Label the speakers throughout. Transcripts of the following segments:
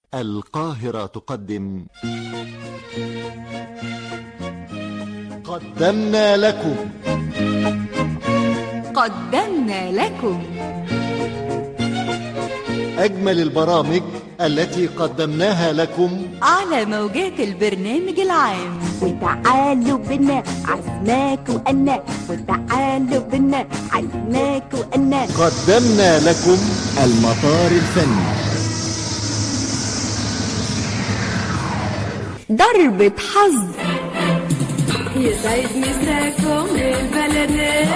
Speaker 1: القاهرة تقدم قدمنا لكم
Speaker 2: قدمنا لكم
Speaker 1: أجمل البرامج التي قدمناها لكم
Speaker 2: على موجات البرنامج العام
Speaker 3: وتعالوا بنا عزماك وأنا وتعالوا بنا عزماك وأنا
Speaker 1: قدمنا لكم المطار الفني
Speaker 2: ضربة حظ
Speaker 4: يسعد مساكم البلدين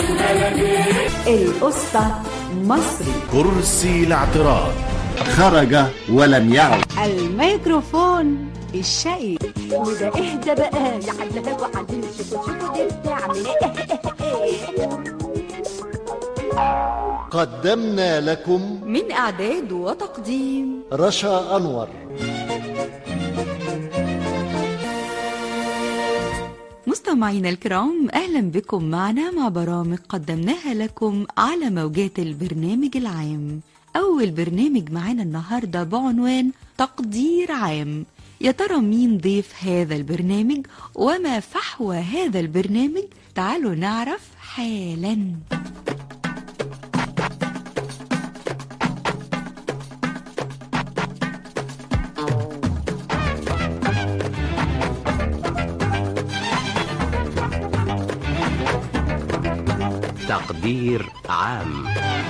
Speaker 2: القصة مصري
Speaker 5: كرسي الاعتراض
Speaker 1: خرج ولم يعد
Speaker 2: الميكروفون الشقي
Speaker 3: وده اهدى بقى يا حلاها وعلم شوفوا شوفوا دي بتعمل ايه
Speaker 1: قدمنا لكم
Speaker 2: من إعداد وتقديم
Speaker 1: رشا أنور
Speaker 2: مستمعينا الكرام أهلا بكم معنا مع برامج قدمناها لكم على موجات البرنامج العام أول برنامج معانا النهاردة بعنوان تقدير عام يا ترى مين ضيف هذا البرنامج وما فحوى هذا البرنامج تعالوا نعرف حالاً
Speaker 6: تقدير عام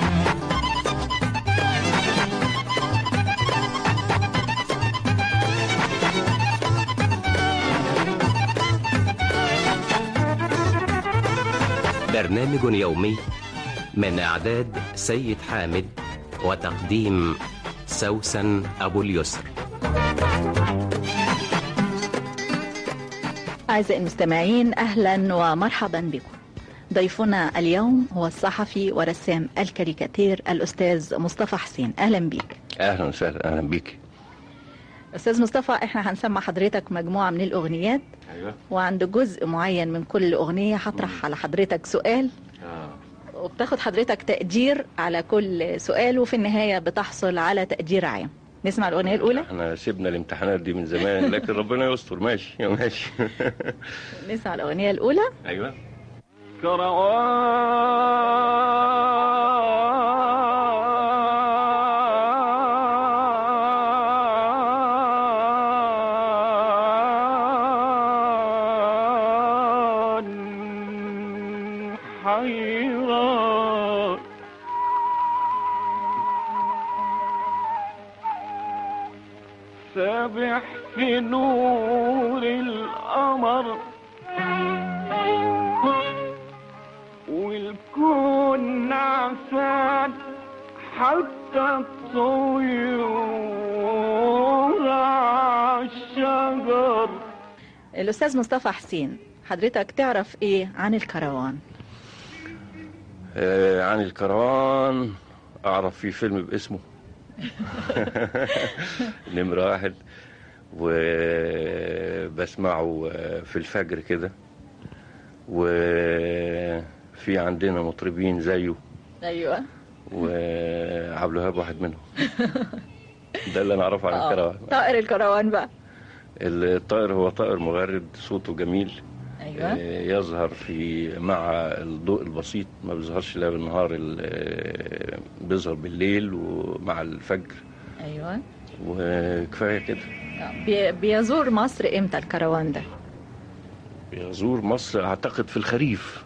Speaker 6: برنامج يومي من إعداد سيد حامد وتقديم سوسن أبو اليسر
Speaker 7: أعزائي المستمعين أهلا ومرحبا بكم ضيفنا اليوم هو الصحفي ورسام الكاريكاتير الأستاذ مصطفى حسين أهلا بيك
Speaker 8: اهلا وسهلا اهلا بيك
Speaker 7: أستاذ مصطفى إحنا هنسمع حضرتك مجموعة من الأغنيات
Speaker 8: ايوه
Speaker 7: وعند جزء معين من كل أغنية هطرح على حضرتك سؤال
Speaker 8: اه
Speaker 7: وبتاخد حضرتك تقدير على كل سؤال وفي النهاية بتحصل على تقدير عام نسمع الأغنية الأولى
Speaker 8: احنا سيبنا الامتحانات دي من زمان لكن ربنا يستر ماشي ماشي
Speaker 7: نسمع الأغنية الأولى
Speaker 8: ايوه
Speaker 9: كروان حيران سابح في نور القمر والكون نعسان حتى الطيور عالشجر
Speaker 7: الأستاذ مصطفى حسين حضرتك تعرف إيه عن الكروان
Speaker 8: آه عن الكروان اعرف في فيلم باسمه نمرة واحد وبسمعه في الفجر كده وفي عندنا مطربين زيه
Speaker 7: أيوة
Speaker 8: وعبد الوهاب واحد منهم ده اللي انا اعرفه عن
Speaker 7: آه.
Speaker 8: الكروان
Speaker 7: طائر الكروان بقى
Speaker 8: الطائر هو طائر مغرد صوته جميل
Speaker 7: أيوة
Speaker 8: آه، يظهر في مع الضوء البسيط ما بيظهرش لا بالنهار ال- آه، بيظهر بالليل ومع الفجر
Speaker 7: أيوة
Speaker 8: وكفايه كده
Speaker 7: بي- بيزور مصر إمتى الكروان ده
Speaker 8: بيزور مصر اعتقد في الخريف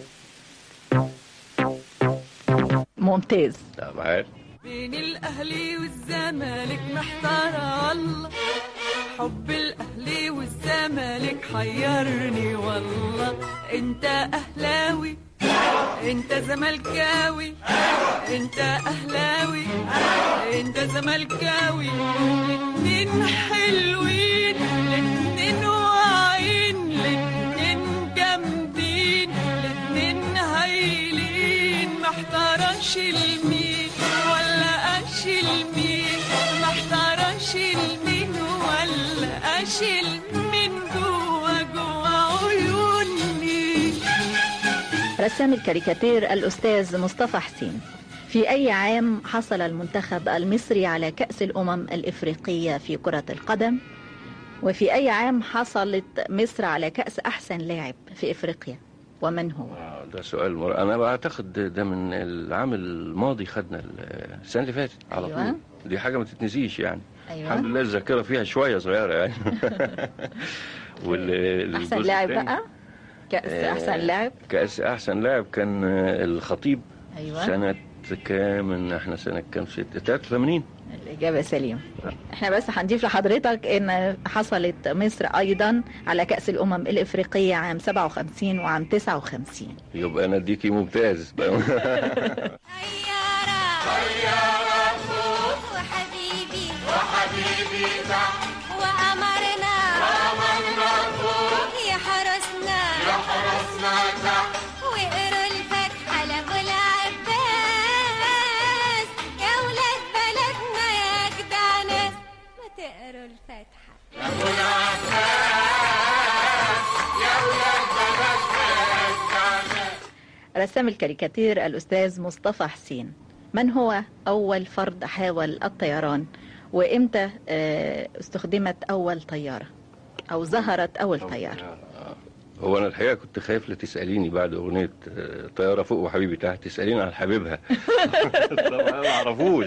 Speaker 7: ممتاز
Speaker 8: طبعا
Speaker 4: بين الاهلي والزمالك محتار الله حب الاهلي والزمالك حيرني والله انت اهلاوي انت زملكاوي انت اهلاوي انت زملكاوي الاتنين حلوين الاتنين واعيين الاتنين جامدين الاتنين هايلين محتارش المين ولا اشيل مين محتارش المين ولا اشيل مين جوا جوا عيوني
Speaker 7: رسام الكاريكاتير الأستاذ مصطفى حسين في أي عام حصل المنتخب المصري على كأس الأمم الإفريقية في كرة القدم وفي أي عام حصلت مصر على كأس أحسن لاعب في إفريقيا ومن هو
Speaker 8: آه، ده سؤال مر... انا بعتقد ده- ده من العام الماضي خدنا ال- السنه اللي فاتت على
Speaker 7: أيوة.
Speaker 8: طول دي حاجه ما تتنسيش يعني
Speaker 7: أيوة.
Speaker 8: الحمد لله الذاكره فيها شويه صغيره يعني وال
Speaker 7: أحسن
Speaker 8: الجزء
Speaker 7: لاعب
Speaker 8: التاني،
Speaker 7: بقى كأس
Speaker 8: آه،
Speaker 7: أحسن لاعب
Speaker 8: كاس احسن لاعب كان آه، الخطيب
Speaker 7: أيوة.
Speaker 8: سنه كام إن احنا سنه كام ست 83
Speaker 7: الإجابة سليمة احنا بس هنضيف لحضرتك ان حصلت مصر ايضا على كأس الامم الافريقية عام 57 وعام 59
Speaker 8: يبقى انا اديكي ممتاز
Speaker 10: وحبيبي وحبيبي وأمرنا وأمرنا يحرسنا يحرسنا وقروا الفتحة لأبو العباس يا ولاد بلدنا يا جدع ناس ما تقروا الفتحة لأبو العباس يا ولاد بلدنا يا جدع ناس
Speaker 7: رسام الكاريكاتير الاستاذ مصطفى حسين من هو اول فرد حاول الطيران وامتى آه، استخدمت اول طيارة او ظهرت اول طيارة
Speaker 8: هو انا الحقيقه كنت خايف لا تساليني بعد اغنيه آه، طياره فوق وحبيبي تحت تساليني عن حبيبها طبعا أنا ما اعرفوش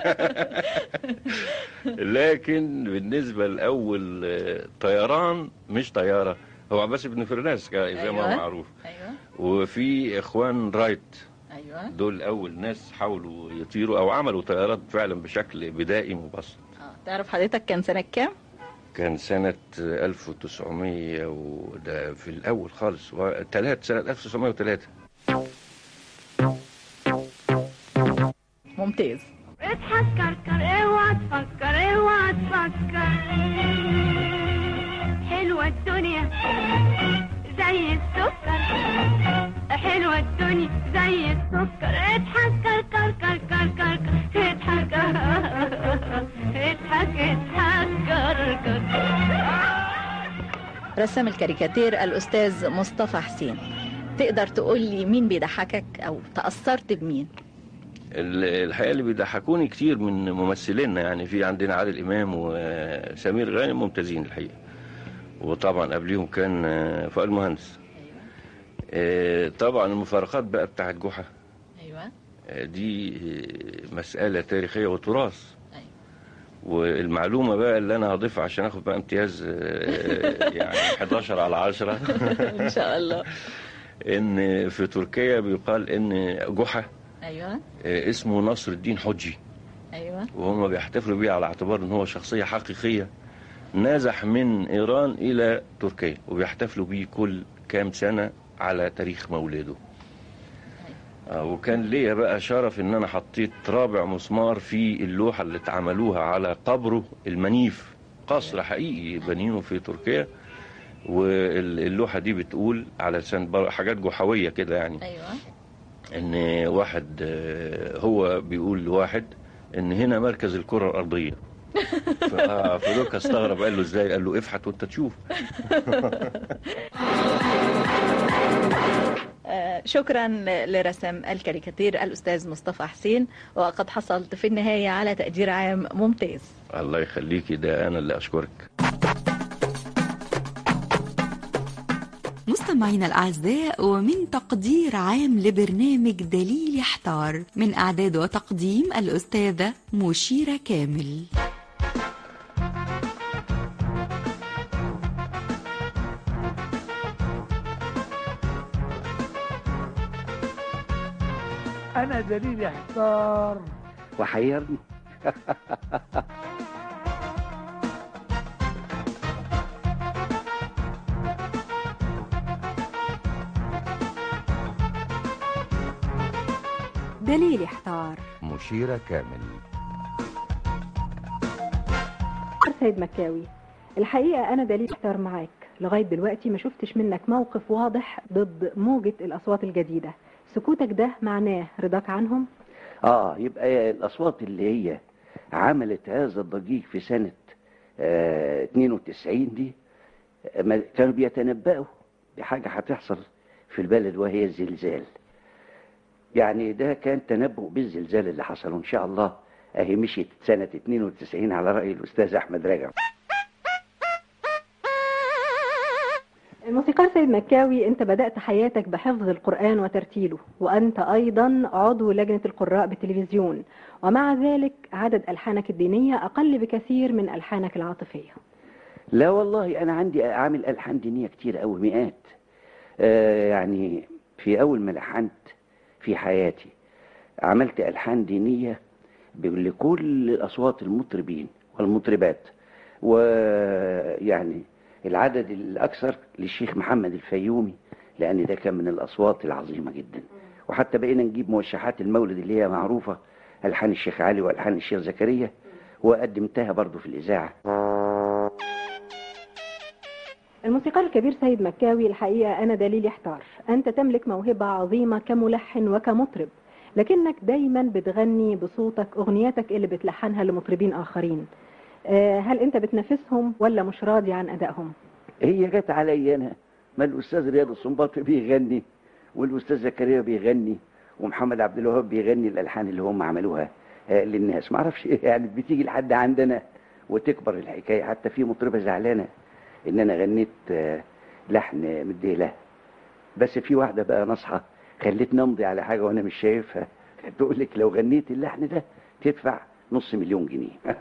Speaker 8: لكن بالنسبه لاول آه، طيران مش طياره هو عباس بن فرناس كا- زي ما هو
Speaker 7: أيوة.
Speaker 8: معروف
Speaker 7: ايوه
Speaker 8: وفي اخوان رايت
Speaker 7: ايوه
Speaker 8: دول اول ناس حاولوا يطيروا او عملوا طيارات فعلا بشكل بدائي مبسط
Speaker 7: آه، تعرف حضرتك كان سنة كام
Speaker 8: كان سنة 1900 وده في الأول خالص ثلاث سنة 1903
Speaker 7: ممتاز
Speaker 10: اضحك كركر اوعى تفكر اوعى تفكر حلوة الدنيا زي السكر حلوة الدنيا زي السكر اضحك كركر كركر كركر اضحك اضحك اضحك كركر
Speaker 7: رسام الكاريكاتير الاستاذ مصطفى حسين تقدر تقول لي مين بيضحكك او تأثرت بمين
Speaker 8: ال- الحقيقة اللي بيضحكوني كتير من ممثلينا يعني في عندنا عادل إمام وسمير غانم ممتازين الحقيقة وطبعا قبليهم كان آه، فؤاد المهندس آه، طبعا المفارقات بقى بتاعت جحا
Speaker 7: ايوه
Speaker 8: آه، دي آه، مسألة تاريخية وتراث والمعلومة بقى اللي أنا هضيفها عشان آخد بقى امتياز آه، يعني 11 على 10
Speaker 7: ان شاء الله
Speaker 8: إن في تركيا بيقال إن جحا
Speaker 7: ايوه
Speaker 8: آه، اسمه نصر الدين حجي
Speaker 7: ايوه
Speaker 8: وهم بيحتفلوا بيه على اعتبار ان هو شخصية حقيقية نازح من ايران الى تركيا وبيحتفلوا بيه كل كام سنة على تاريخ مولده آه، وكان ليا بقى شرف ان انا حطيت رابع مسمار في اللوحة اللي اتعملوها على قبره المنيف قصر حقيقي بنينه في تركيا واللوحة دي بتقول على لسان بر- حاجات جحوية كده يعني
Speaker 7: ايوه
Speaker 8: ان واحد آه، هو بيقول لواحد ان هنا مركز الكرة الارضية ف- آه، فلوكا استغرب قال له ازاي قال له افحت وانت تشوف
Speaker 7: آه، شكرا لرسم الكاريكاتير الأستاذ مصطفى حسين وقد حصلت في النهاية على تقدير عام ممتاز
Speaker 8: الله يخليكي ده انا اللي اشكرك
Speaker 2: مستمعينا الأعزاء ومن تقدير عام لبرنامج دليل يحتار من إعداد وتقديم الأستاذة مشيرة كامل
Speaker 11: انا دليل احتار
Speaker 12: وحيرني
Speaker 3: دليل احتار
Speaker 13: مشيرة كامل
Speaker 14: سيد مكاوي الحقيقة أنا دليل احتار معاك لغاية دلوقتي ما شفتش منك موقف واضح ضد موجة الأصوات الجديدة سكوتك ده معناه رضاك عنهم
Speaker 12: اه يبقى الاصوات اللي هي عملت هذا الضجيج في سنة آه 92 دي آه، ما- كانوا بيتنبأوا بحاجة هتحصل في البلد وهي الزلزال يعني ده كان تنبؤ بالزلزال اللي حصل وان شاء الله اهي مشيت سنة 92 على رأي الأستاذ أحمد رجب
Speaker 14: الموسيقار سيد مكاوي انت بدأت حياتك بحفظ القرآن وترتيله وانت ايضا عضو لجنة القراء بالتلفزيون ومع ذلك عدد ألحانك الدينية أقل بكثير من ألحانك العاطفية
Speaker 12: لا والله أنا عندي عامل ألحان دينية كتير أوي مئات آه يعني في أول ما لحنت في حياتي عملت ألحان دينية لكل أصوات المطربين والمطربات ويعني العدد الأكثر للشيخ محمد الفيومي لأن ده كان من الأصوات العظيمة جدا وحتى بقينا نجيب موشحات المولد اللي هي معروفة ألحان الشيخ علي وألحان الشيخ زكريا وقدمتها برضو في الإذاعة
Speaker 14: الموسيقار الكبير سيد مكاوي الحقيقة أنا دليل يحتار أنت تملك موهبة عظيمة كملحن وكمطرب لكنك دايما بتغني بصوتك أغنياتك اللي بتلحنها لمطربين آخرين آه، هل أنت بتنافسهم ولا مش راضي عن أدائهم؟
Speaker 12: هي جت عليا أنا ما الأستاذ رياض السنباطي بيغني والأستاذ زكريا بيغني ومحمد عبد الوهاب بيغني الألحان اللي هم عملوها آه، للناس ما اعرفش يعني بتيجي لحد عندنا وتكبر الحكاية حتى في مطربة زعلانة إن أنا غنيت آه، لحن مديه لها بس في واحدة بقى نصحى خلتني أمضي على حاجة وأنا مش شايفها تقول لك لو غنيت اللحن ده تدفع نص مليون جنيه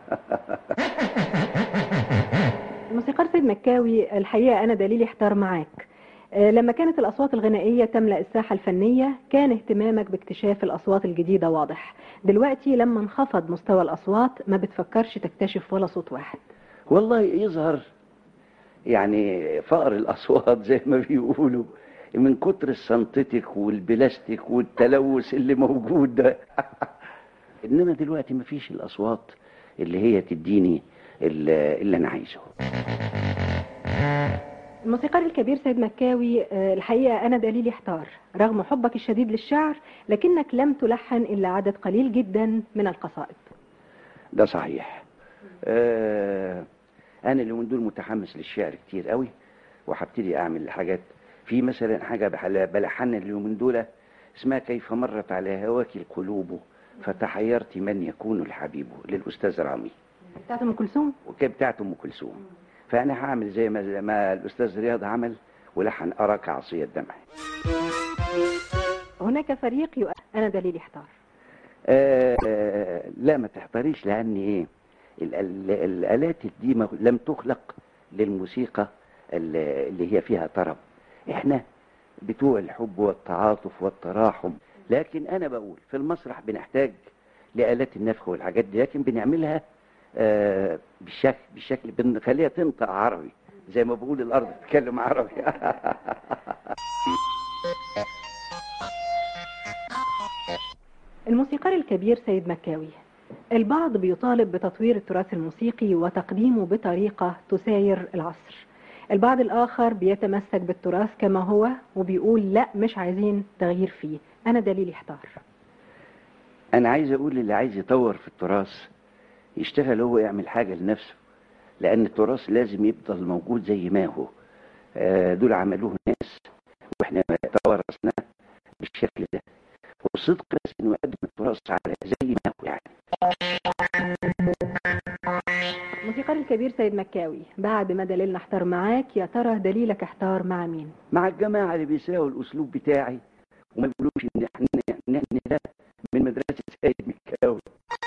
Speaker 14: الموسيقار سيد مكاوي الحقيقة أنا دليل يحتار معاك آه، لما كانت الأصوات الغنائية تملأ الساحة الفنية كان اهتمامك باكتشاف الأصوات الجديدة واضح دلوقتي لما انخفض مستوى الأصوات ما بتفكرش تكتشف ولا صوت واحد
Speaker 12: والله يظهر يعني فقر الأصوات زي ما بيقولوا من كتر السنتيتك والبلاستيك والتلوث اللي موجود ده إنما دلوقتي مفيش الأصوات اللي هي تديني اللي اللي أنا عايزه
Speaker 14: الموسيقار الكبير سيد مكاوي آه، الحقيقة أنا دليل يحتار رغم حبك الشديد للشعر لكنك لم تلحن إلا عدد قليل جدا من القصائد
Speaker 12: ده صحيح آه أنا اللي من دول متحمس للشعر كتير قوي وهبتدي أعمل حاجات في مثلا حاجة بحل- بلحنها اليومين دول اسمها كيف مرت على هواك القلوب فتحيرت من يكون الحبيب للأستاذ رامي
Speaker 14: بتاعت أم كلثوم
Speaker 12: وكانت بتاعت أم كلثوم فأنا هعمل زي ما, زي ما الأستاذ رياض عمل ولحن أراك عصي الدمع
Speaker 14: هناك فريق يؤ... أنا دليل يحتار
Speaker 12: آه آه، لا ما تحتريش لأن إيه ال- ال- الآلات دي ما- لم تخلق للموسيقى ال- اللي هي فيها طرب إحنا بتوع الحب والتعاطف والتراحم لكن أنا بقول في المسرح بنحتاج لآلات النفخ والحاجات دي لكن بنعملها آه بالشكل بالشكل بنخليها تنطق عربي زي ما بقول الأرض تتكلم عربي
Speaker 14: الموسيقار الكبير سيد مكاوي البعض بيطالب بتطوير التراث الموسيقي وتقديمه بطريقة تساير العصر البعض الآخر بيتمسك بالتراث كما هو وبيقول لا مش عايزين تغيير فيه أنا دليل يحتار
Speaker 12: انا عايز اقول اللي عايز يطور في التراث يشتغل هو يعمل حاجة لنفسه لان التراث لازم يفضل موجود زي ما هو آه، دول عملوه ناس واحنا توارثناه بالشكل ده والصدق بس انه يقدم التراث على زي ما هو يعني
Speaker 14: الموسيقار الكبير سيد مكاوي بعد ما دليلنا احتار معاك يا ترى دليلك احتار مع مين
Speaker 12: مع الجماعة اللي بيساووا الاسلوب بتاعي وما بيقولوش ان احنا ان احنا ده من مدرسة سيد مكاوي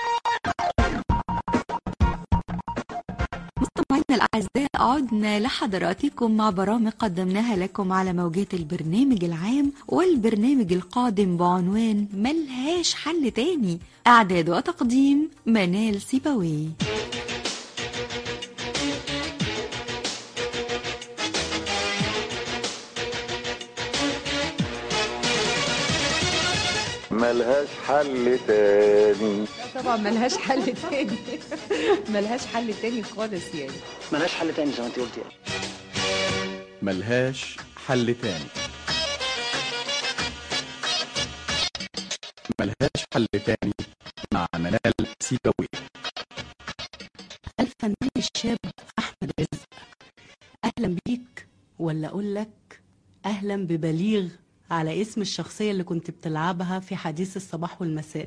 Speaker 2: مستمعينا الأعزاء عدنا لحضراتكم مع برامج قدمناها لكم على موجات البرنامج العام والبرنامج القادم بعنوان ملهاش حل تاني إعداد وتقديم منال سيبوي
Speaker 13: ملهاش حل تاني
Speaker 15: طبعا ملهاش حل تاني ملهاش حل تاني خالص يعني
Speaker 16: ملهاش حل تاني زي ما انت قلتي
Speaker 5: ملهاش حل تاني ملهاش حل تاني مع منال سيبوي
Speaker 17: الفنان الشاب أحمد رزق أهلا بيك ولا أقول لك أهلا ببليغ على اسم الشخصية اللي كنت بتلعبها في حديث الصباح والمساء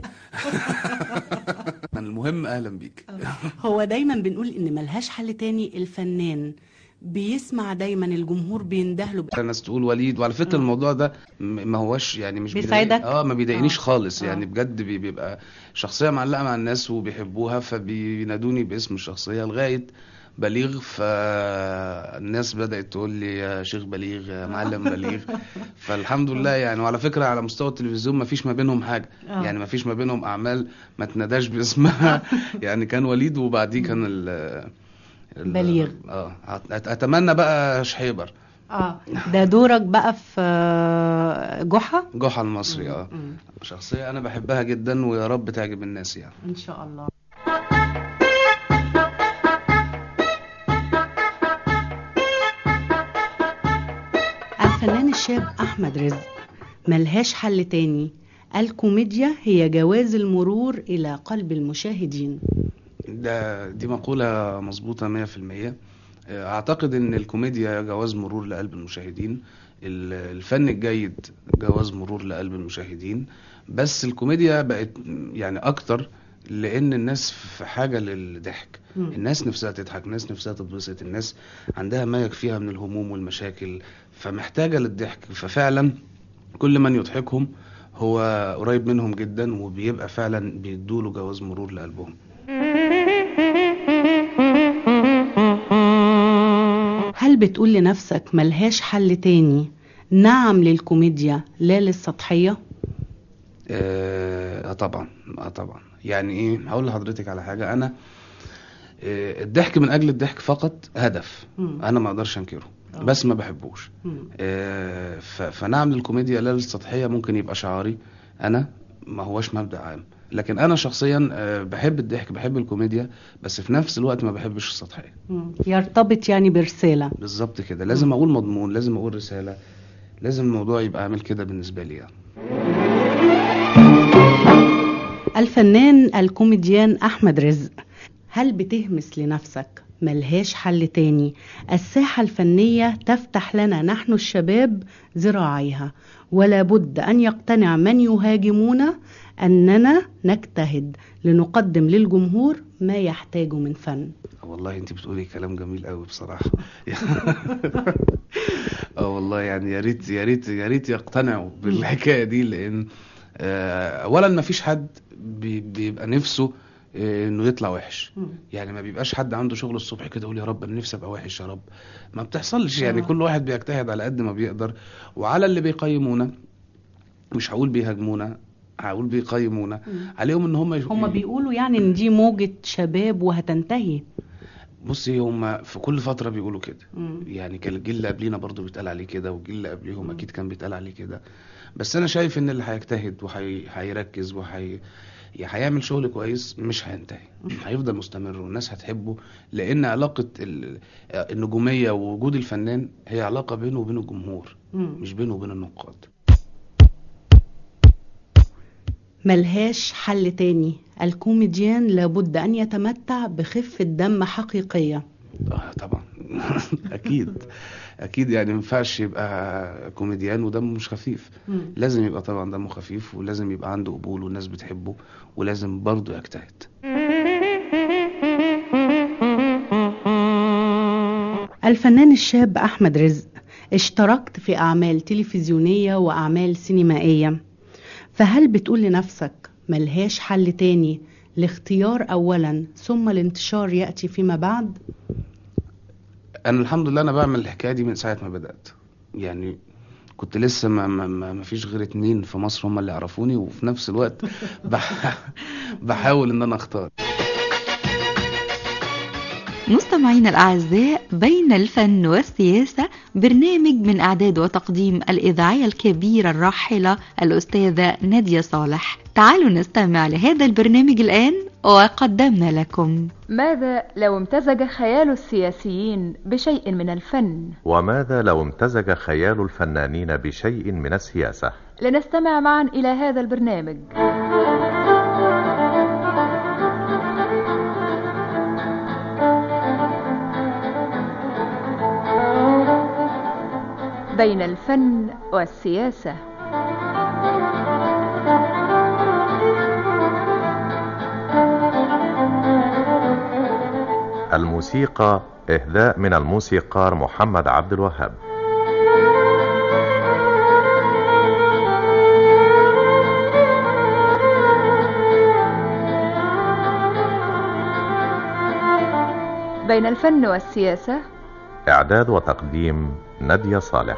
Speaker 18: المهم اهلا بيك
Speaker 17: هو دايما بنقول ان ملهاش حل تاني الفنان بيسمع دايما الجمهور بيندهله
Speaker 18: الناس تقول وليد وعلى فكره الموضوع ده م- ما هوش يعني مش
Speaker 17: بيساعدك؟
Speaker 18: بيضايق- اه ما بيضايقنيش
Speaker 17: آه.
Speaker 18: خالص
Speaker 17: آه.
Speaker 18: يعني بجد بي- بيبقى شخصيه معلقه مع الناس وبيحبوها فبينادوني باسم الشخصيه لغايه بليغ فالناس بدأت تقول لي يا شيخ بليغ يا معلم بليغ فالحمد لله يعني وعلى فكرة على مستوى التلفزيون ما فيش ما بينهم حاجة
Speaker 17: آه.
Speaker 18: يعني ما فيش ما بينهم أعمال ما تناداش باسمها يعني كان وليد وبعديه كان ال ال-
Speaker 17: بليغ.
Speaker 18: اه أت- اتمنى بقى شحيبر
Speaker 17: اه ده دورك بقى في آه، جحا
Speaker 18: جحا المصري اه شخصية انا بحبها جدا ويا رب تعجب الناس يعني
Speaker 17: ان شاء الله الفنان الشاب احمد رزق ملهاش حل تاني الكوميديا هي جواز المرور الى قلب المشاهدين
Speaker 18: ده دي مقولة مظبوطة مية في المية أعتقد إن الكوميديا جواز مرور لقلب المشاهدين ال- الفن الجيد جواز مرور لقلب المشاهدين بس الكوميديا بقت يعني أكتر لأن الناس في حاجة للضحك
Speaker 17: مم.
Speaker 18: الناس نفسها تضحك الناس نفسها تتبسط الناس عندها ما يكفيها من الهموم والمشاكل فمحتاجة للضحك ففعلا كل من يضحكهم هو قريب منهم جدا وبيبقى فعلا بيدوله جواز مرور لقلبهم
Speaker 17: هل بتقول لنفسك ملهاش حل تاني نعم للكوميديا لا للسطحية
Speaker 18: اه آه طبعا اه طبعا يعني ايه هقول لحضرتك على حاجه انا آه الضحك من اجل الضحك فقط هدف
Speaker 17: مم.
Speaker 18: انا ما اقدرش انكره بس ما بحبوش
Speaker 17: مم.
Speaker 18: آه ف- فنعم للكوميديا لا للسطحيه ممكن يبقى شعاري انا ما هوش مبدأ عام لكن انا شخصيا آه بحب الضحك بحب الكوميديا بس في نفس الوقت ما بحبش السطحيه
Speaker 17: مم. يرتبط يعني برسالة
Speaker 18: بالظبط كده لازم اقول مضمون لازم اقول رساله لازم الموضوع يبقى عامل كده بالنسبه لي يعني
Speaker 17: الفنان الكوميديان أحمد رزق هل بتهمس لنفسك ملهاش حل تاني الساحة الفنية تفتح لنا نحن الشباب ذراعيها ولا بد أن يقتنع من يهاجمونا أننا نجتهد لنقدم للجمهور ما يحتاجه من فن
Speaker 18: والله انت بتقولي كلام جميل قوي بصراحه اه والله يعني يا ريت يا ريت يا ريت يقتنعوا بالحكايه دي لان آه، اولا ما فيش حد بي- بيبقى نفسه آه، انه يطلع وحش يعني ما بيبقاش حد عنده شغل الصبح كده يقول يا رب انا نفسي ابقى وحش يا رب ما بتحصلش يعني
Speaker 17: آه.
Speaker 18: كل واحد بيجتهد على قد ما بيقدر وعلى اللي بيقيمونا مش هقول بيهاجمونا هقول بيقيمونا عليهم ان هم
Speaker 17: هما بيقولوا يعني ان دي موجة شباب وهتنتهي
Speaker 18: بصي هم في كل فترة بيقولوا كده
Speaker 17: مم.
Speaker 18: يعني كان الجيل اللي قبلينا برضو بيتقال عليه كده والجيل اللي قبليهم اكيد كان بيتقال عليه كده بس انا شايف ان اللي هيجتهد وهيركز وهي يعني هيعمل شغل كويس مش هينتهي هيفضل مستمر والناس هتحبه لان علاقة ال- النجومية ووجود الفنان هي علاقة بينه وبين الجمهور
Speaker 17: مم.
Speaker 18: مش بينه وبين النقاد
Speaker 17: ملهاش حل تاني الكوميديان لابد أن يتمتع بخفة دم حقيقية
Speaker 18: اه طبعا اكيد اكيد يعني ما ينفعش يبقى كوميديان ودمه مش خفيف
Speaker 17: مم.
Speaker 18: لازم يبقى طبعا دمه خفيف ولازم يبقى عنده قبول والناس بتحبه ولازم برضه يجتهد
Speaker 17: الفنان الشاب أحمد رزق اشتركت في أعمال تلفزيونية وأعمال سينمائية فهل بتقول لنفسك ملهاش حل تاني الاختيار أولا ثم الانتشار يأتي فيما بعد
Speaker 18: انا الحمد لله انا بعمل الحكايه دي من ساعه ما بدات يعني كنت لسه ما, ما, ما ما فيش غير اتنين في مصر هم اللي يعرفوني وفي نفس الوقت بح بحاول ان انا اختار
Speaker 2: مستمعينا الأعزاء بين الفن والسياسة برنامج من إعداد وتقديم الإذاعية الكبيرة الراحلة الأستاذة نادية صالح تعالوا نستمع لهذا البرنامج الآن وقدمنا لكم
Speaker 19: ماذا لو امتزج خيال السياسيين بشيء من الفن
Speaker 20: وماذا لو امتزج خيال الفنانين بشيء من السياسة
Speaker 19: لنستمع معا إلى هذا البرنامج بين الفن والسياسة
Speaker 20: الموسيقى إهداء من الموسيقار محمد عبد الوهاب
Speaker 19: بين الفن والسياسة
Speaker 20: إعداد وتقديم نادية صالح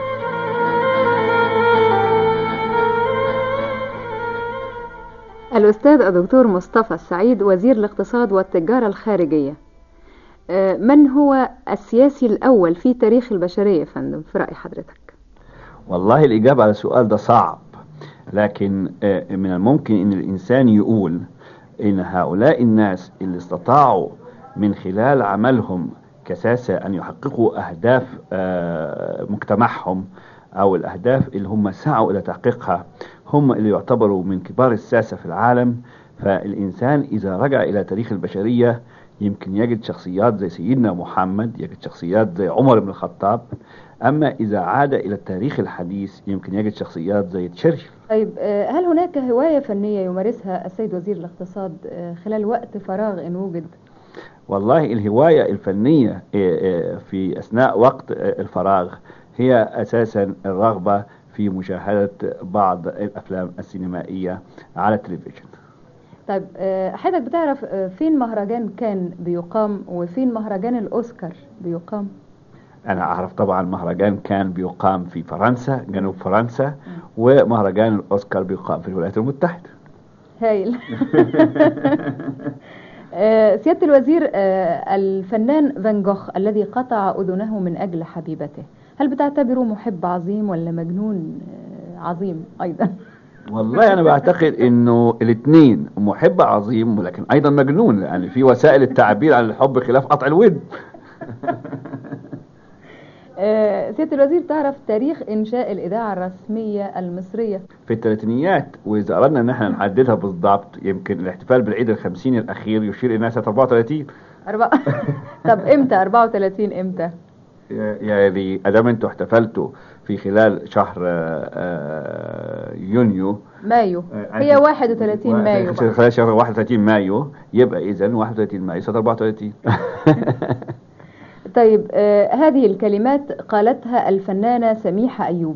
Speaker 21: الأستاذ الدكتور مصطفى السعيد وزير الاقتصاد والتجارة الخارجية آه، من هو السياسي الأول في تاريخ البشرية يا فندم في رأي حضرتك
Speaker 22: والله الإجابة على السؤال ده صعب لكن آه، من الممكن أن الإنسان يقول أن هؤلاء الناس اللي استطاعوا من خلال عملهم كساسة أن يحققوا أهداف آه، مجتمعهم أو الأهداف اللي هم سعوا إلى تحقيقها هم اللي يعتبروا من كبار الساسة في العالم فالإنسان إذا رجع إلى تاريخ البشرية يمكن يجد شخصيات زي سيدنا محمد يجد شخصيات زي عمر بن الخطاب أما إذا عاد إلى التاريخ الحديث يمكن يجد شخصيات زي تشرشل
Speaker 21: طيب آه، هل هناك هواية فنية يمارسها السيد وزير الاقتصاد آه، خلال وقت فراغ إن وجد
Speaker 22: والله الهواية الفنية آه، آه، في أثناء وقت آه، الفراغ هي أساسا الرغبة في مشاهدة بعض الأفلام السينمائية على التلفزيون
Speaker 21: طيب آه، حضرتك بتعرف آه، فين مهرجان كان بيقام وفين مهرجان الأوسكار بيقام
Speaker 22: أنا أعرف طبعا مهرجان كان بيقام في فرنسا جنوب فرنسا ومهرجان الأوسكار بيقام في الولايات المتحدة
Speaker 21: هايل آه، سيادة الوزير آه، الفنان فان جوخ الذي قطع أذنه من أجل حبيبته هل بتعتبره محب عظيم ولا مجنون آه، عظيم أيضا
Speaker 22: والله أنا بعتقد إنه الاثنين محب عظيم ولكن أيضا مجنون لأن في وسائل التعبير عن الحب خلاف قطع الود
Speaker 21: آه، سيادة الوزير تعرف تاريخ إنشاء الإذاعة الرسمية المصرية
Speaker 22: في الثلاثينيات وإذا أردنا إن احنا نحددها بالضبط يمكن الاحتفال بالعيد الخمسين الأخير يشير إلى سنة 34
Speaker 21: أربعة طب إمتى 34 إمتى
Speaker 22: يعني ادام انتوا احتفلتوا في خلال شهر آه، آه، يونيو
Speaker 21: مايو
Speaker 22: آه،
Speaker 21: هي 31 مايو بقى.
Speaker 22: خلال شهر 31 مايو يبقى اذا 31 مايو سنه 34
Speaker 21: طيب آه هذه الكلمات قالتها الفنانة سميحة أيوب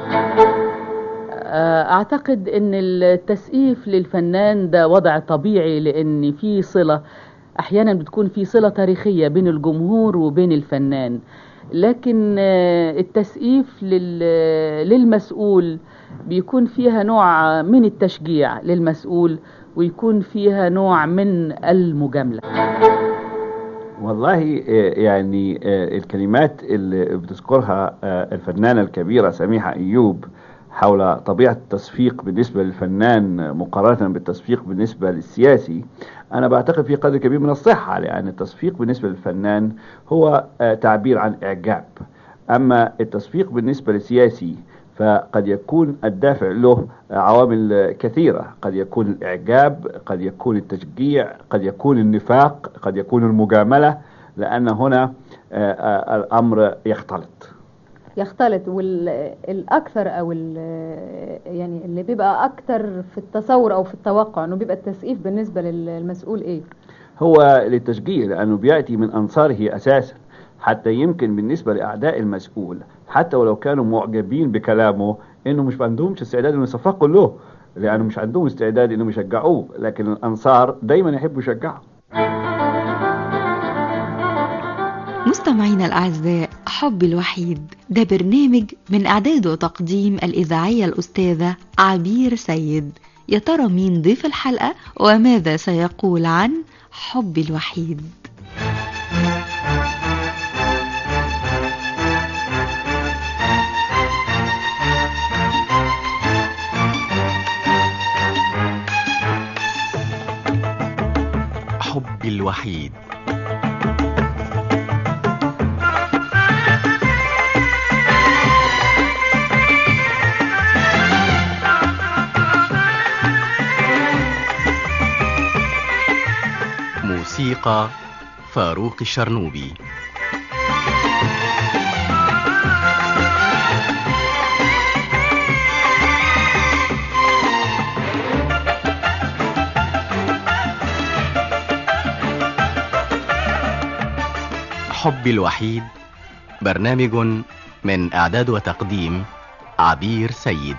Speaker 23: أعتقد أن التسقيف للفنان ده وضع طبيعي لأن في صلة أحيانا بتكون في صلة تاريخية بين الجمهور وبين الفنان لكن آه، التسقيف لل- للمسؤول بيكون فيها نوع من التشجيع للمسؤول ويكون فيها نوع من المجاملة
Speaker 22: والله آه، يعني آه، الكلمات اللي بتذكرها آه، الفنانة الكبيرة سميحة أيوب حول طبيعة التصفيق بالنسبة للفنان مقارنة بالتصفيق بالنسبة للسياسي أنا بعتقد في قدر كبير من الصحة لأن التصفيق بالنسبة للفنان هو آه، تعبير عن إعجاب أما التصفيق بالنسبة للسياسي فقد يكون الدافع له عوامل كثيرة قد يكون الإعجاب قد يكون التشجيع قد يكون النفاق قد يكون المجاملة لأن هنا آه، آه، الأمر يختلط
Speaker 21: يختلط والأكثر أو ال- يعني اللي بيبقى أكتر في التصور أو في التوقع إنه بيبقى التسقيف بالنسبة للمسؤول إيه؟
Speaker 22: هو للتشجيع لأنه بيأتي من أنصاره أساسا حتى يمكن بالنسبة لأعداء المسؤول حتى ولو كانوا معجبين بكلامه إنه مش عندهمش استعداد إنه يصفقوا له لأنه مش عندهم استعداد إنهم يشجعوه لكن الأنصار دايما يحبوا يشجعوا
Speaker 2: مستمعينا الأعزاء حب الوحيد ده برنامج من إعداد وتقديم الإذاعية الأستاذة عبير سيد يا ترى مين ضيف الحلقة وماذا سيقول عن حب الوحيد
Speaker 5: حب الوحيد موسيقى فاروق الشرنوبي
Speaker 1: حبي الوحيد برنامج من إعداد وتقديم عبير سيد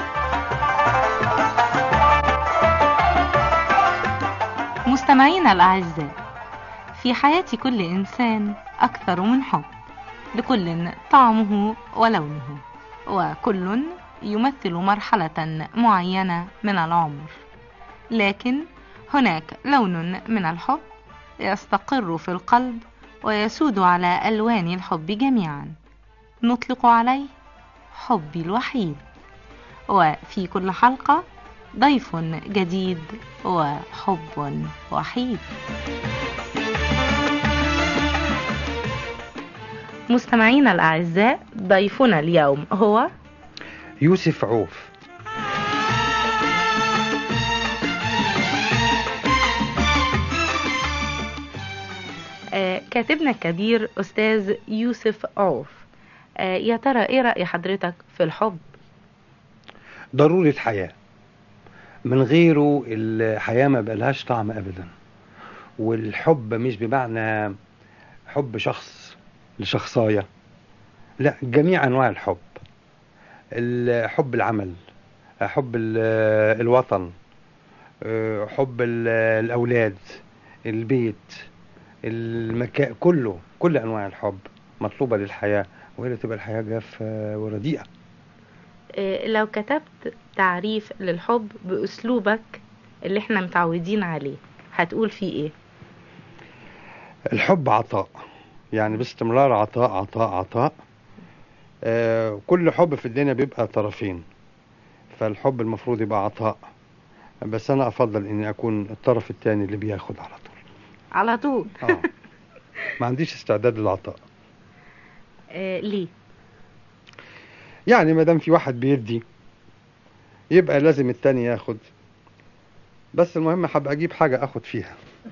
Speaker 6: مستمعينا الأعزاء في حياة كل إنسان أكثر من حب لكل طعمه ولونه وكل يمثل مرحلة معينة من العمر لكن هناك لون من الحب يستقر في القلب ويسود على ألوان الحب جميعا نطلق عليه حبي الوحيد وفي كل حلقة ضيف جديد وحب وحيد مستمعينا الأعزاء ضيفنا اليوم هو
Speaker 9: يوسف عوف
Speaker 6: آه، كاتبنا الكبير أستاذ يوسف عوف آه، يا ترى إيه رأي حضرتك في الحب؟
Speaker 9: ضرورة حياة من غيره الحياة ما بقالهاش طعم أبدا والحب مش بمعنى حب شخص لشخصاية لا جميع أنواع الحب الحب العمل حب ال- الوطن آه، حب ال- الأولاد البيت المكان كله كل أنواع الحب مطلوبة للحياة وإلا تبقى الحياة جافة ورديئة
Speaker 6: آه، لو كتبت تعريف للحب بأسلوبك اللي احنا متعودين عليه هتقول فيه ايه؟
Speaker 9: الحب عطاء يعني باستمرار عطاء عطاء عطاء آه كل حب في الدنيا بيبقى طرفين فالحب المفروض يبقى عطاء بس انا افضل اني اكون الطرف الثاني اللي بياخد على طول
Speaker 6: على طول
Speaker 9: اه ما عنديش استعداد للعطاء
Speaker 6: آه، ليه؟
Speaker 9: يعني ما دام في واحد بيدي يبقى لازم التاني ياخد بس المهم هبقى اجيب حاجه اخد فيها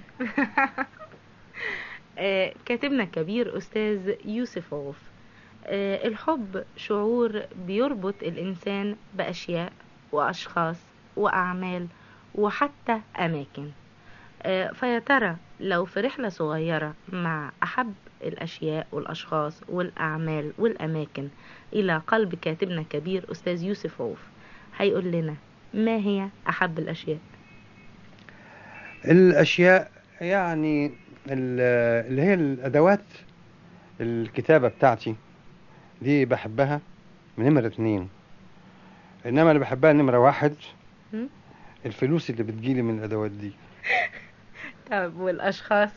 Speaker 6: آه، كاتبنا الكبير أستاذ يوسف عوف آه، الحب شعور بيربط الإنسان بأشياء وأشخاص وأعمال وحتى أماكن آه، فيا ترى لو في رحلة صغيرة مع أحب الأشياء والأشخاص والأعمال والأماكن إلى قلب كاتبنا الكبير أستاذ يوسف عوف هيقول لنا ما هي أحب الأشياء
Speaker 9: الاشياء يعني ال- اللي هي الادوات الكتابه بتاعتي دي بحبها نمرة اتنين انما اللي بحبها نمرة واحد
Speaker 6: م?
Speaker 9: الفلوس اللي بتجيلي من الادوات دي
Speaker 6: طب والأشخاص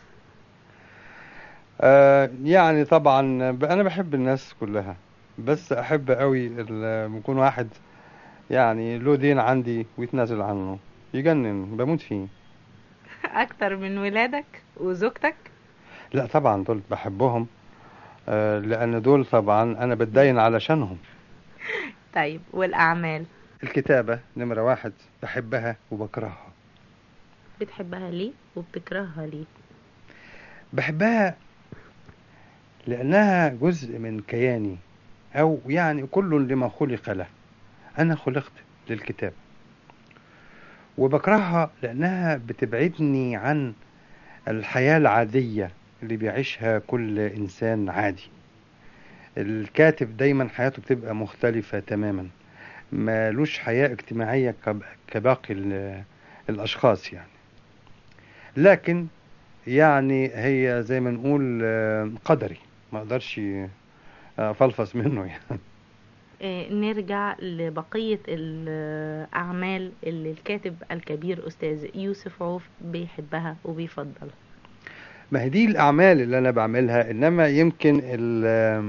Speaker 9: آه يعني طبعا ب- انا بحب الناس كلها بس احب قوي ال- يكون واحد يعني له دين عندي ويتنازل عنه يجنن بموت فيه
Speaker 6: أكتر من ولادك وزوجتك
Speaker 9: لا طبعا دول بحبهم آه لان دول طبعا انا بتدين علشانهم
Speaker 6: طيب والأعمال
Speaker 9: الكتابة نمرة واحد بحبها وبكرهها
Speaker 6: بتحبها ليه وبتكرهها ليه
Speaker 9: بحبها لأنها جزء من كياني أو يعني كل لما خلق له أنا خلقت للكتاب وبكرهها لأنها بتبعدني عن الحياة العادية اللي بيعيشها كل إنسان عادي الكاتب دايما حياته بتبقى مختلفة تماما مالوش حياة اجتماعية كب- كباقي ال- الأشخاص يعني لكن يعني هي زي ما نقول آه، قدري ما اقدرش افلفص منه يعني
Speaker 6: آه، نرجع لبقية الأعمال اللي الكاتب الكبير أستاذ يوسف عوف بيحبها وبيفضلها
Speaker 9: ما هي دي الاعمال اللي انا بعملها انما يمكن ال-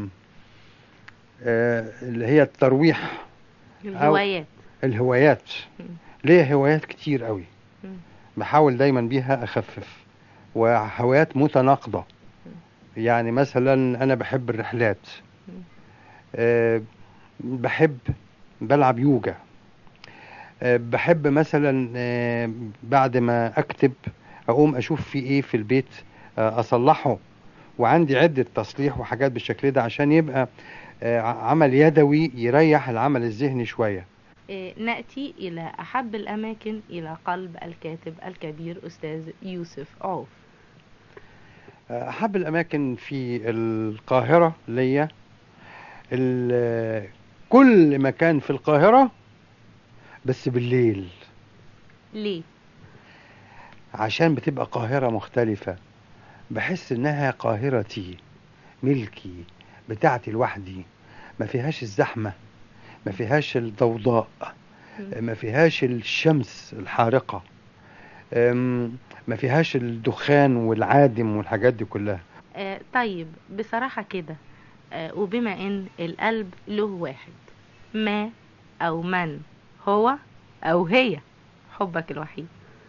Speaker 9: آه، اللي هي الترويح أو
Speaker 6: الهوايات
Speaker 9: الهوايات ليا هوايات كتير قوي
Speaker 6: مم.
Speaker 9: بحاول دايما بيها اخفف وهوايات متناقضة يعني مثلا انا بحب الرحلات أه بحب بلعب يوجا أه بحب مثلا أه بعد ما اكتب اقوم اشوف في ايه في البيت أه اصلحه وعندي عدة تصليح وحاجات بالشكل ده عشان يبقى أه عمل يدوي يريح العمل الذهني شوية
Speaker 6: آه، نأتي إلى أحب الأماكن إلى قلب الكاتب الكبير أستاذ يوسف عوف
Speaker 9: أحب الأماكن في القاهرة ليا ال- كل مكان في القاهرة بس بالليل
Speaker 6: ليه
Speaker 9: عشان بتبقى قاهرة مختلفة بحس إنها قاهرتي ملكي بتاعتي لوحدي ما فيهاش الزحمة ما فيهاش الضوضاء ما فيهاش الشمس الحارقة أم، ما فيهاش الدخان والعادم والحاجات دي كلها
Speaker 6: آه طيب بصراحة كده آه وبما ان القلب له واحد ما او من هو او هي حبك الوحيد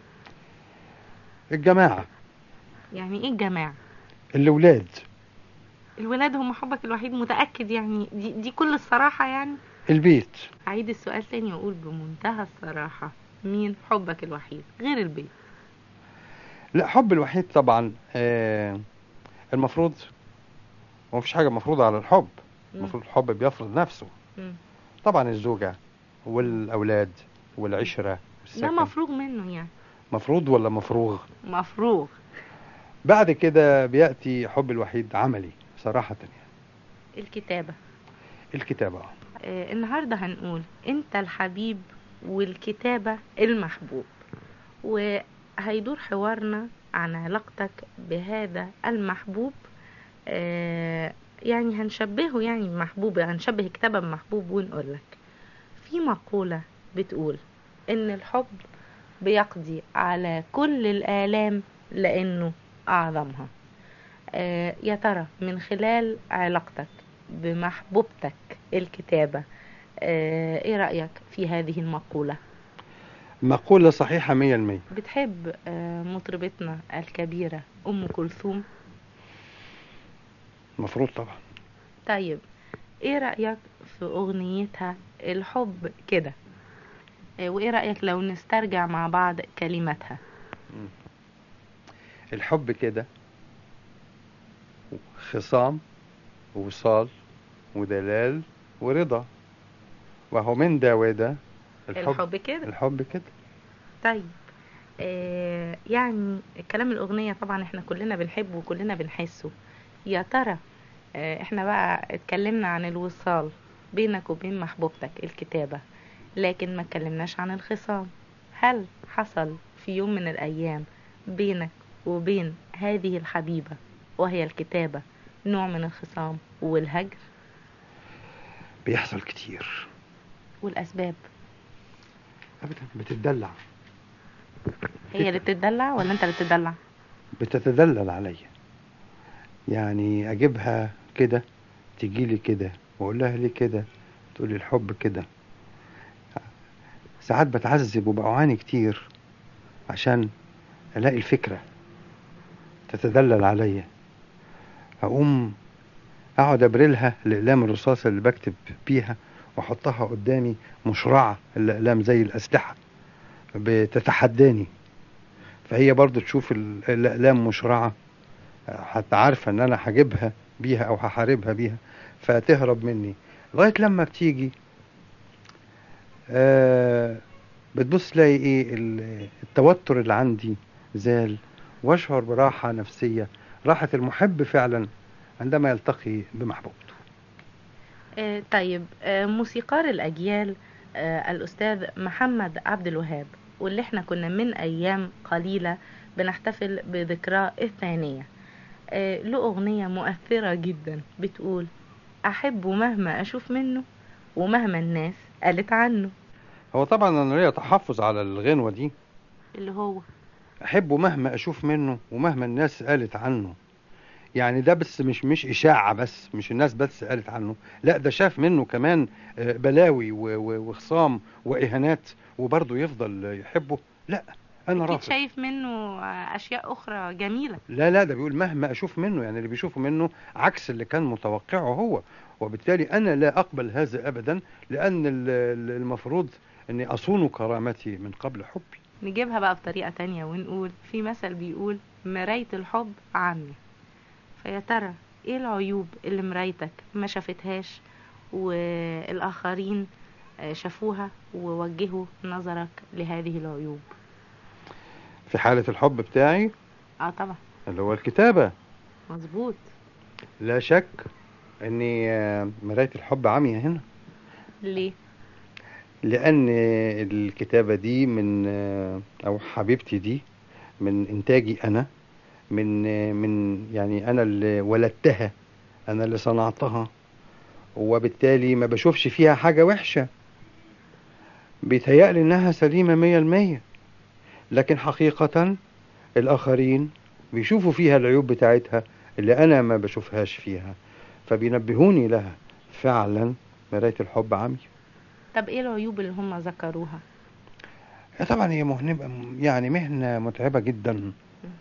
Speaker 9: الجماعة
Speaker 6: يعني ايه الجماعة
Speaker 9: الأولاد
Speaker 6: الولاد هم حبك الوحيد متأكد يعني دي, دي كل الصراحة يعني
Speaker 9: البيت
Speaker 6: عيد السؤال تاني واقول بمنتهى الصراحة مين حبك الوحيد غير البيت
Speaker 9: لا حب الوحيد طبعا آه، المفروض هو مفيش حاجة مفروضة على الحب المفروض الحب بيفرض نفسه
Speaker 6: مم.
Speaker 9: طبعا الزوجة والأولاد والعشرة
Speaker 6: ده
Speaker 9: والسكن
Speaker 6: مفروغ منه يعني
Speaker 9: مفروض ولا مفروغ
Speaker 6: مفروغ
Speaker 9: بعد كده بيأتي حب الوحيد عملي صراحة يعني
Speaker 6: الكتابة
Speaker 9: الكتابة
Speaker 6: آه النهاردة هنقول انت الحبيب والكتابة المحبوب وهيدور حوارنا عن علاقتك بهذا المحبوب آه يعني هنشبهه يعني بمحبوب هنشبه كتابة بمحبوب ونقول لك في مقولة بتقول ان الحب بيقضي على كل الآلام لأنه أعظمها آه يا ترى من خلال علاقتك بمحبوبتك الكتابة آه ايه رأيك في هذه المقولة
Speaker 9: مقولة صحيحة مية المية
Speaker 6: بتحب آه مطربتنا الكبيرة أم كلثوم
Speaker 9: مفروض طبعا
Speaker 6: طيب ايه رأيك في أغنيتها الحب كده آه وايه رأيك لو نسترجع مع بعض كلماتها
Speaker 9: الحب كده خصام ووصال ودلال ورضا وهو من ده وده
Speaker 6: الحب كده
Speaker 9: الحب كده
Speaker 6: طيب آه يعني كلام الأغنية طبعا احنا كلنا بنحبه وكلنا بنحسه يا ترى آه احنا بقى اتكلمنا عن الوصال بينك وبين محبوبتك الكتابة لكن ما اتكلمناش عن الخصام هل حصل في يوم من الأيام بينك وبين هذه الحبيبة وهي الكتابة نوع من الخصام والهجر
Speaker 9: بيحصل كتير
Speaker 6: والأسباب
Speaker 9: أبدا بتتدلع
Speaker 6: هي اللي بتدلع ولا انت اللي بتدلع
Speaker 9: بتتدلل عليا يعني اجيبها كده تجي لي كده واقول لها ليه كده تقول لي الحب كده ساعات بتعذب وبعاني كتير عشان الاقي الفكره تتدلل عليا اقوم اقعد ابرلها الاقلام الرصاص اللي بكتب بيها واحطها قدامي مشرعه الاقلام زي الاسلحه بتتحداني فهي برضو تشوف ال- الاقلام مشرعه حتى عارفه ان انا هجيبها بيها او هحاربها بيها فتهرب مني لغايه لما بتيجي آه بتبص تلاقي ايه ال- التوتر اللي عندي زال واشعر براحه نفسيه راحه المحب فعلا عندما يلتقي بمحبوبته
Speaker 6: آه طيب آه موسيقار الأجيال آه الأستاذ محمد عبد الوهاب واللي احنا كنا من أيام قليلة بنحتفل بذكراه الثانية آه له أغنية مؤثرة جدا بتقول أحبه مهما أشوف منه ومهما الناس قالت عنه
Speaker 9: هو طبعا انا ليا تحفظ على الغنوه دي
Speaker 6: اللي هو
Speaker 9: احبه مهما اشوف منه ومهما الناس قالت عنه يعني ده بس مش مش اشاعه بس مش الناس بس قالت عنه لا ده شاف منه كمان آه، بلاوي و- و- وخصام واهانات وبرضه يفضل يحبه لا انا
Speaker 6: أكيد
Speaker 9: رافض
Speaker 6: شايف منه آه، أشياء أخرى جميلة
Speaker 9: لا لا ده بيقول مهما اشوف منه يعني اللي بيشوفه منه عكس اللي كان متوقعه هو وبالتالي انا لا اقبل هذا ابدا لان ال- ال- المفروض اني اصون كرامتي من قبل حبي
Speaker 6: نجيبها بقى بطريقة تانية ونقول في مثل بيقول مراية الحب عمي فيا ترى ايه العيوب اللي مرايتك ما شافتهاش والآخرين آه، شافوها ووجهوا نظرك لهذه العيوب
Speaker 9: في حاله الحب بتاعي
Speaker 6: اه طبعا
Speaker 9: اللي هو الكتابه
Speaker 6: مظبوط
Speaker 9: لا شك ان آه، مراية الحب عمية هنا
Speaker 6: ليه
Speaker 9: لان الكتابة دي من آه، او حبيبتي دي من انتاجي انا من آه، من يعني انا اللي ولدتها انا اللي صنعتها وبالتالي ما بشوفش فيها حاجة وحشة بيتهيألي انها سليمة مية المية لكن حقيقة الاخرين بيشوفوا فيها العيوب بتاعتها اللي انا ما بشوفهاش فيها فبينبهوني لها فعلا مراية الحب عمي
Speaker 6: طب ايه العيوب اللي هم ذكروها
Speaker 9: طبعا هي مهنة يعني مهنة متعبة جدا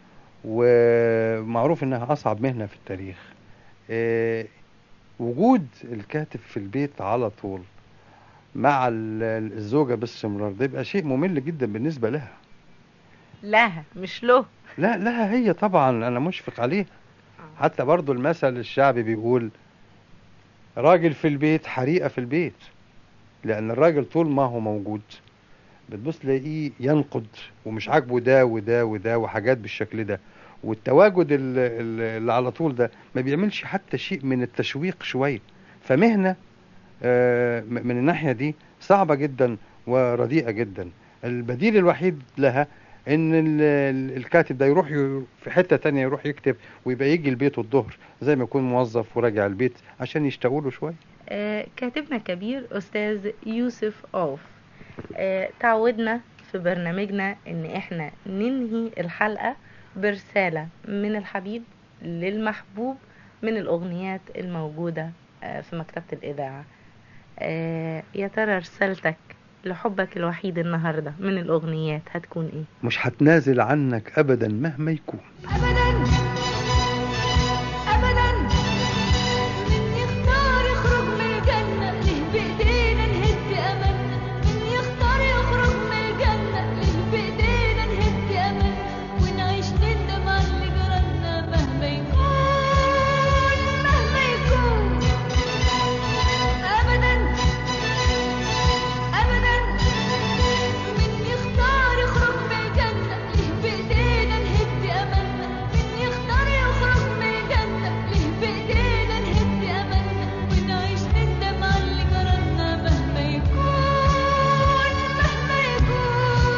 Speaker 9: ومعروف انها اصعب مهنة في التاريخ آه، وجود الكاتب في البيت على طول مع ال- الزوجة باستمرار ده يبقى شيء ممل جدا بالنسبة لها
Speaker 6: لها مش له
Speaker 9: لا لها هي طبعا انا مشفق عليها حتى برضو المثل الشعبي بيقول راجل في البيت حريقة في البيت لان الراجل طول ما هو موجود بتبص تلاقيه ينقد ومش عاجبه ده وده وده وحاجات بالشكل ده والتواجد ال- ال- اللي على طول ده ما بيعملش حتى شيء من التشويق شوية فمهنة آه، م- من الناحية دي صعبة جدا ورديئة جدا البديل الوحيد لها ان ال- ال- الكاتب ده يروح ي- في حتة تانية يروح يكتب ويبقى يجي البيت الظهر زي ما يكون موظف وراجع البيت عشان يشتغلوا له شوية
Speaker 6: آه، كاتبنا الكبير أستاذ يوسف أوف آه، تعودنا في برنامجنا إن إحنا ننهي الحلقة برسالة من الحبيب للمحبوب من الأغنيات الموجودة آه، في مكتبة الإذاعة آه، يا ترى رسالتك لحبك الوحيد النهاردة من الأغنيات هتكون إيه؟
Speaker 9: مش هتنازل عنك ابدا مهما يكون
Speaker 3: ابدا من يختار يخرج من الجنه ليه بايدينا نهد املنا من يختار يخرج من الجنه ليه بايدينا نهد املنا ونعيش ندم على اللي جرالنا مهما يكون مهما يكون ابدا ابدا من يختار يخرج من الجنه ليه بايدينا نهد املنا من يختار يخرج من الجنه ليه بايدينا نهد املنا ونعيش ندم على اللي جرالنا مهما يكون مهما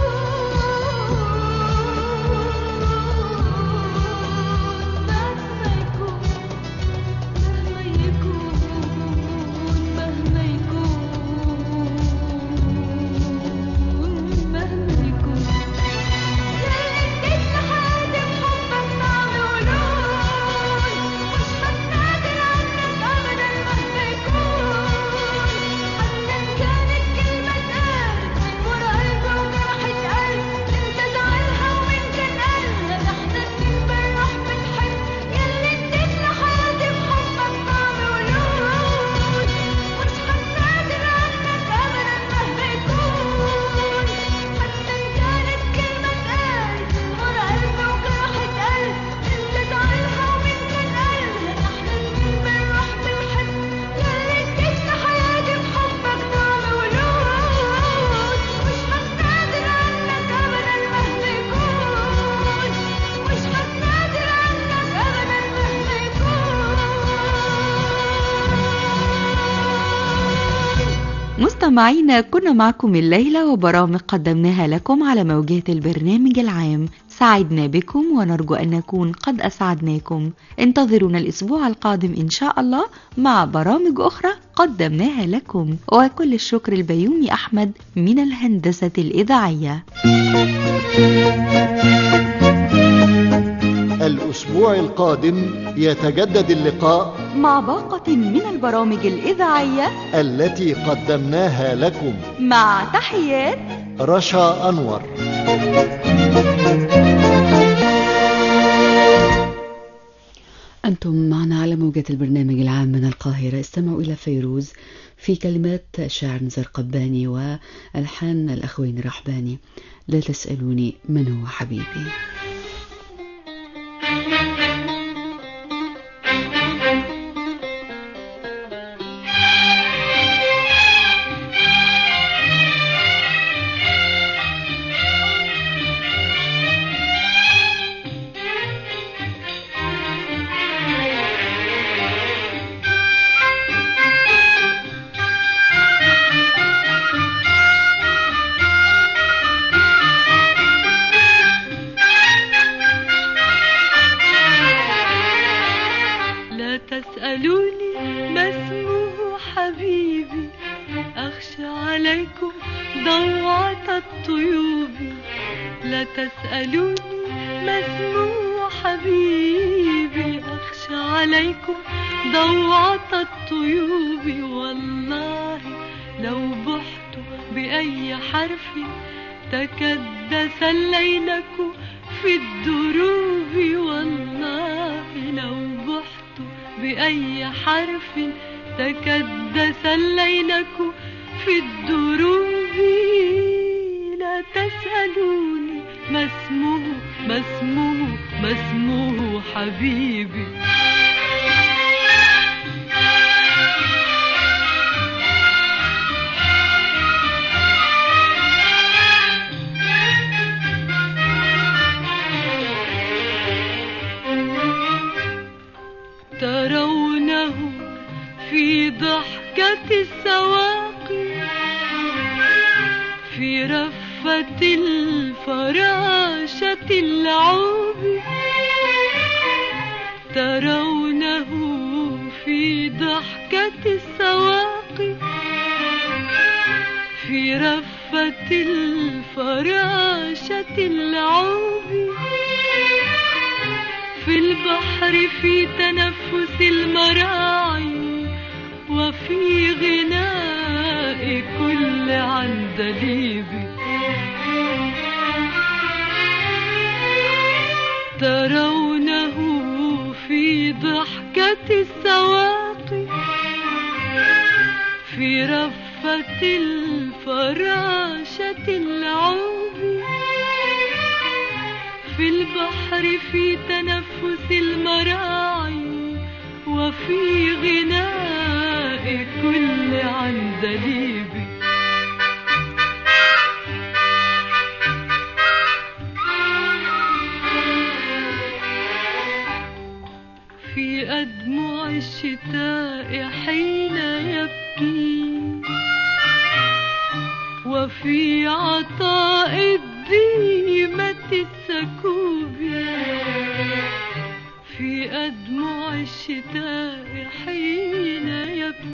Speaker 3: يكون مهما يكون مهما يكون مهما يكون مهما يكون ياللي اديتنا حياتي بحبك طعم ولون مش هتنازل عنك ابدا مهما يكون حتى ان كانت كلمة اتقالت من ورا قلبي وجرحت قلب انت زعلها وان كان قالها ده احنا اتنين بنروح بنحب ياللي اديتنا حياتي بحبك طعم ولون مش هتنازل عنك ابدا مهما يكون حتى ان كانت كلمة اتقالت من ورا قلبي وجرحت قلب انت زعلها ومين كان قالها ده احنا اتنين بنروح بنحب ياللي اديتنا حياتي بحبك طعم ولون مش هتنازل عنك ابدا مهما يكون مش هتنازل عنك ابدا مهما
Speaker 2: مستمعينا كنا معكم الليلة وبرامج قدمناها لكم على موجات البرنامج العام سعدنا بكم ونرجو أن نكون قد أسعدناكم انتظرونا الأسبوع القادم إن شاء الله مع برامج أخرى قدمناها لكم وكل الشكر البيومي أحمد من الهندسة الإذاعية
Speaker 4: الأسبوع القادم يتجدد اللقاء
Speaker 2: مع باقة من البرامج الإذاعية
Speaker 4: التي قدمناها لكم
Speaker 2: مع تحيات
Speaker 4: رشا أنور
Speaker 7: أنتم معنا على موجة البرنامج العام من القاهرة استمعوا إلى فيروز في كلمات شاعر نزار قباني وألحان الأخوين الرحباني لا تسألوني من هو حبيبي
Speaker 3: تسألوني ما اسمه حبيبي أخشى عليكم ضوعة الطيوب لا تسألوني ما اسمه حبيبي أخشى عليكم ضوعة الطيوب والله لو بحت بأي حرف تكدس الليلك في الدروب والله لو بحت بأي حرف تكدس الليلك في الدروب لا تسألوني ما اسمه ما اسمه ما اسمه حبيبي ترونه في ضحكة السواقي في رفة الفراشة اللعوب ترونه في ضحكة السواقي في رفة الفراشة اللعوب في البحر في تنفس المراعي وفي غناء كل عندليب ترونه في ضحكة السواقي في رفة الفراشة اللعوب في البحر في تنفس المراعي وفي غناء كل عندليب في أدمع الشتاء حين يبكي وفي عطاء الديمة السكوب في أدمع الشتاء حين يبكي